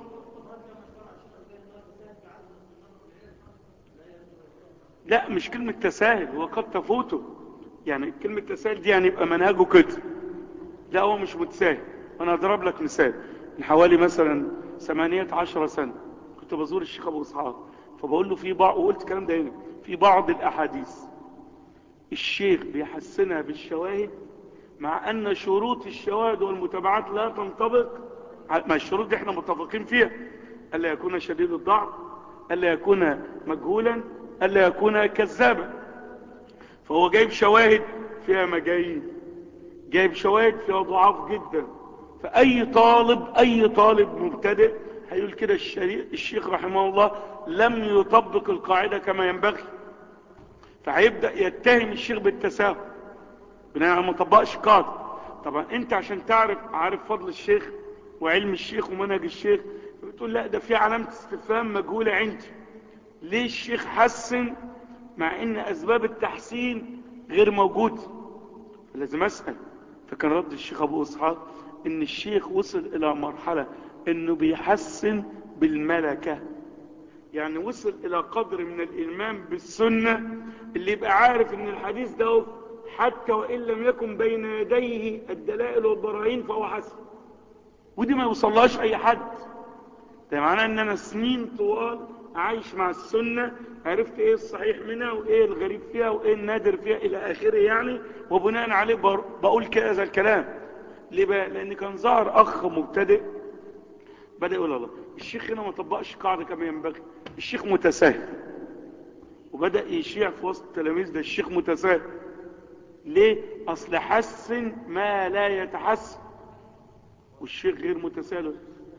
لا مش كلمة تساهل هو قد تفوته يعني كلمة تساهل دي يعني يبقى منهجه كده لا هو مش متساهل انا اضرب لك مثال من حوالي مثلا ثمانية عشر سنة كنت بزور الشيخ ابو اسحاق فبقول له في بعض وقلت الكلام ده هنا في بعض الاحاديث الشيخ بيحسنها بالشواهد مع ان شروط الشواهد والمتابعات لا تنطبق ما الشروط دي احنا متفقين فيها الا يكون شديد الضعف الا يكون مجهولا الا يكون كذابا فهو جايب شواهد فيها مجايين جايب شواهد فيها ضعاف جدا فأي طالب أي طالب مبتدئ هيقول كده الشيخ رحمه الله لم يطبق القاعدة كما ينبغي فهيبدأ يتهم الشيخ بالتساهل بناء على ما طبقش قاعدة طبعا انت عشان تعرف عارف فضل الشيخ وعلم الشيخ ومنهج الشيخ بتقول لا ده في علامة استفهام مجهولة عندي ليه الشيخ حسن مع ان اسباب التحسين غير موجوده لازم اسال فكان رد الشيخ ابو اسحاق ان الشيخ وصل الى مرحله انه بيحسن بالملكه يعني وصل الى قدر من الالمام بالسنه اللي يبقى عارف ان الحديث ده حتى وان لم يكن بين يديه الدلائل والبراهين فهو حسن ودي ما يوصلهاش اي حد ده معناه ان انا سنين طوال عايش مع السنة عرفت ايه الصحيح منها وايه الغريب فيها وايه النادر فيها الى اخره يعني وبناء عليه بقول كذا الكلام ليه بقى لان كان ظهر اخ مبتدئ بدأ يقول الله الشيخ هنا ما طبقش قاعدة كما ينبغي الشيخ متساهل وبدأ يشيع في وسط التلاميذ ده الشيخ متساهل ليه اصل حسن ما لا يتحسن والشيخ غير متساهل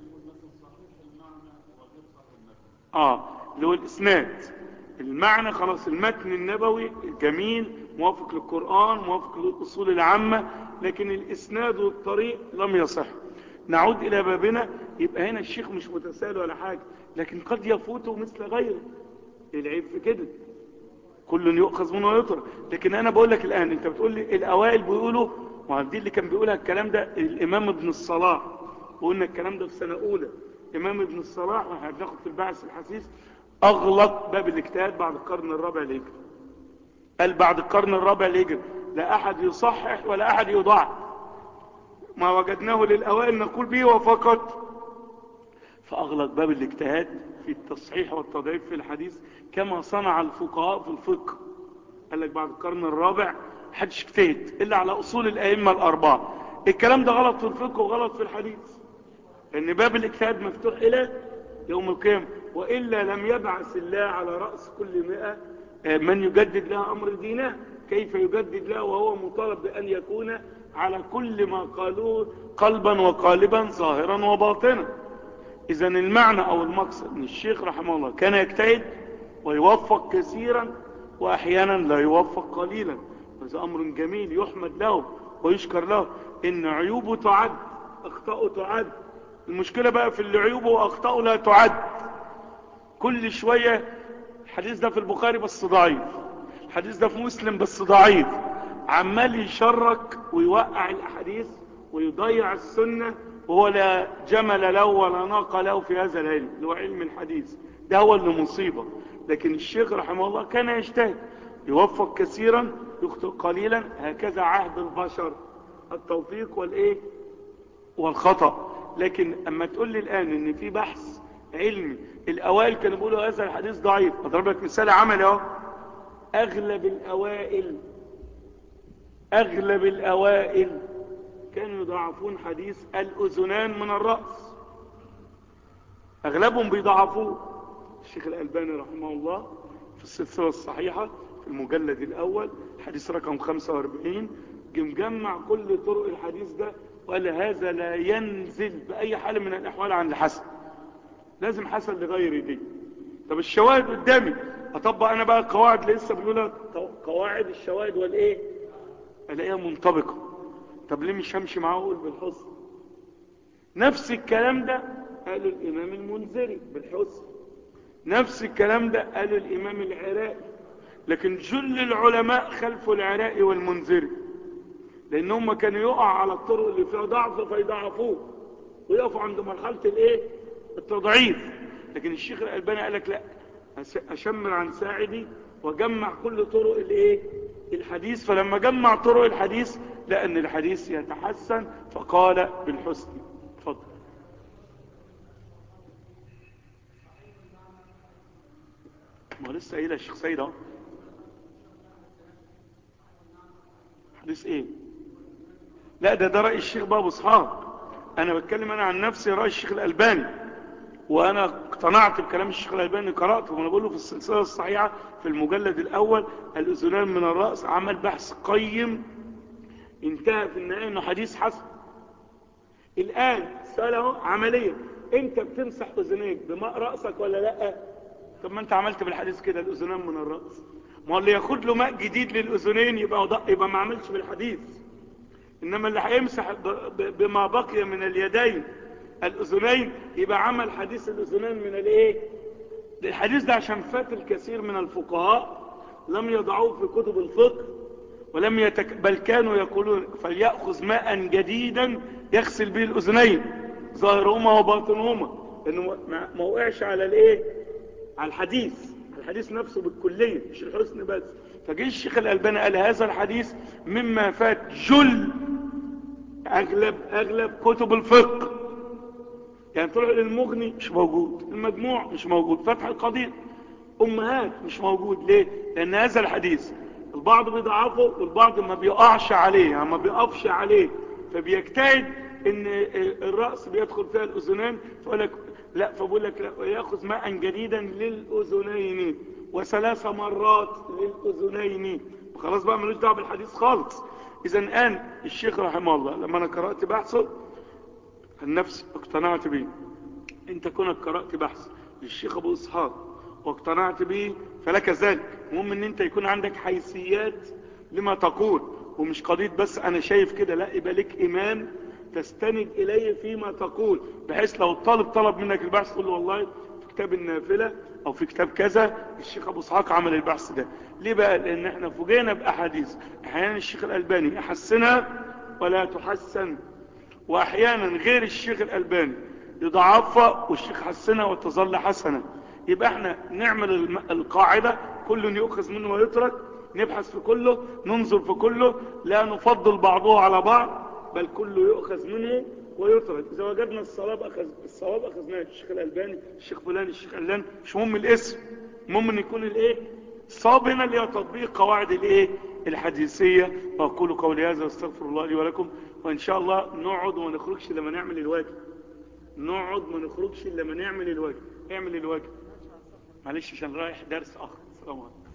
اه اللي هو الاسناد المعنى خلاص المتن النبوي الجميل موافق للقرآن موافق للأصول العامة لكن الإسناد والطريق لم يصح نعود إلى بابنا يبقى هنا الشيخ مش متساهل ولا حاجة لكن قد يفوته مثل غيره العيب في كده كل يؤخذ منه ويطرق لكن أنا بقول لك الآن أنت بتقول لي الأوائل بيقولوا ما دي اللي كان بيقولها الكلام ده الإمام ابن الصلاح وقلنا الكلام ده في سنة أولى إمام ابن الصلاح واحنا بناخد في البحث الحثيث أغلق باب الاجتهاد بعد القرن الرابع الهجري قال بعد القرن الرابع الهجري لا أحد يصحح ولا أحد يضاعف ما وجدناه للأوائل نقول به وفقط فأغلق باب الاجتهاد في التصحيح والتضعيف في الحديث كما صنع الفقهاء في الفقه قال لك بعد القرن الرابع محدش اجتهد الا على اصول الائمه الاربعه الكلام ده غلط في الفقه وغلط في الحديث لان باب الاجتهاد مفتوح الى يوم القيامه والا لم يبعث الله على راس كل مئة آه، من يجدد لها امر دينه كيف يجدد له وهو مطالب بان يكون على كل ما قالوه قلبا وقالبا ظاهرا وباطنا اذا المعنى او المقصد ان الشيخ رحمه الله كان يجتهد ويوفق كثيرا واحيانا لا يوفق قليلا هذا امر جميل يحمد له ويشكر له ان عيوبه تعد اخطاؤه تعد المشكلة بقى في اللي عيوبه واخطاؤه لا تعد كل شوية الحديث ده في البخاري بس ضعيف الحديث ده في مسلم بس ضعيف عمال يشرك ويوقع الاحاديث ويضيع السنة وهو لا جمل له ولا ناقة له في هذا العلم اللي هو علم الحديث ده هو اللي مصيبة لكن الشيخ رحمه الله كان يجتهد يوفق كثيرا يخطئ قليلا هكذا عهد البشر التوفيق والايه والخطأ لكن اما تقول لي الان ان في بحث علمي الاوائل كانوا بيقولوا هذا الحديث ضعيف اضرب لك مثال عملي اهو اغلب الاوائل اغلب الاوائل كانوا يضعفون حديث الاذنان من الرأس اغلبهم بيضعفوه الشيخ الالباني رحمه الله في السلسلة الصحيحة في المجلد الاول حديث رقم 45 جه مجمع كل طرق الحديث ده وقال هذا لا ينزل بأي حال من الأحوال عن الحسن لازم حسن لغير دي طب الشواهد قدامي أطبق أنا بقى القواعد لسه بنقولها قواعد الشواهد والإيه ألاقيها منطبقة طب ليه مش همشي معاه وأقول بالحسن نفس الكلام ده قاله الإمام المنذري بالحسن نفس الكلام ده قاله الإمام العراقي لكن جل العلماء خلفوا العراقي والمنذري لان هم كانوا يقع على الطرق اللي فيها ضعف فيضعفوه ويقفوا عند مرحلة الايه التضعيف لكن الشيخ الالباني قال لك لا اشمر عن ساعدي وجمع كل طرق الايه الحديث فلما جمع طرق الحديث لقى ان الحديث يتحسن فقال بالحسن اتفضل ما لسه قايلها الشيخ سيد اهو حديث ايه لا ده ده رأي الشيخ بابو اسحاق انا بتكلم انا عن نفسي رأي الشيخ الالباني وانا اقتنعت بكلام الشيخ الالباني قرأته وانا بقوله في السلسلة الصحيحة في المجلد الاول الاذنان من الرأس عمل بحث قيم انتهى في النهاية انه حديث حسن الان سأله عمليا انت بتمسح اذنيك بماء رأسك ولا لا طب ما انت عملت بالحديث كده الاذنان من الرأس ما هو اللي ياخد له ماء جديد للاذنين يبقى يبقى ما عملش بالحديث انما اللي هيمسح بما بقي من اليدين الاذنين يبقى عمل حديث الاذنين من الايه الحديث ده عشان فات الكثير من الفقهاء لم يضعوه في كتب الفقه ولم يتك... بل كانوا يقولون فليأخذ ماء جديدا يغسل به الاذنين ظاهرهما وباطنهما لانه ما وقعش على الايه على الحديث الحديث نفسه بالكلية مش الحسن بس فجي الشيخ الألباني قال هذا الحديث مما فات جل أغلب أغلب كتب الفقه يعني طلع المغني مش موجود المجموع مش موجود فتح القدير أمهات مش موجود ليه لأن هذا الحديث البعض بيضعفه والبعض ما بيقعش عليه يعني ما بيقفش عليه فبيجتهد ان الرأس بيدخل فيها الأذنان فقال لك لا فبقول لك لا ياخذ ماء جديدا للاذنين وثلاث مرات للاذنين خلاص بقى ملوش دعوه بالحديث خالص اذا الان الشيخ رحمه الله لما انا قرات بحثه النفس اقتنعت به انت كونك قرات بحث للشيخ ابو اسحاق واقتنعت به فلك ذلك المهم ان انت يكون عندك حيثيات لما تقول ومش قضيه بس انا شايف كده لا يبقى لك امام تستند إليه فيما تقول بحيث لو الطالب طلب منك البحث تقول له والله في كتاب النافلة أو في كتاب كذا الشيخ أبو اسحاق عمل البحث ده ليه بقى لأن احنا فوجئنا بأحاديث أحيانا الشيخ الألباني يحسنها ولا تحسن وأحيانا غير الشيخ الألباني يضعفها والشيخ حسنها وتظل حسنة يبقى احنا نعمل القاعدة كل يؤخذ منه ويترك نبحث في كله ننظر في كله لا نفضل بعضه على بعض بل كله يؤخذ منه ويترك اذا وجدنا الصواب اخذ الصواب اخذناه الشيخ الالباني الشيخ فلان الشيخ علان مش مهم الاسم المهم ان يكون الايه الصواب هنا اللي هو تطبيق قواعد الايه الحديثية وأقول قولي هذا واستغفر الله لي ولكم وإن شاء الله نقعد وما نخرجش لما نعمل الواجب نقعد ما نخرجش إلا لما نعمل الواجب اعمل الواجب معلش عشان رايح درس آخر السلام عليكم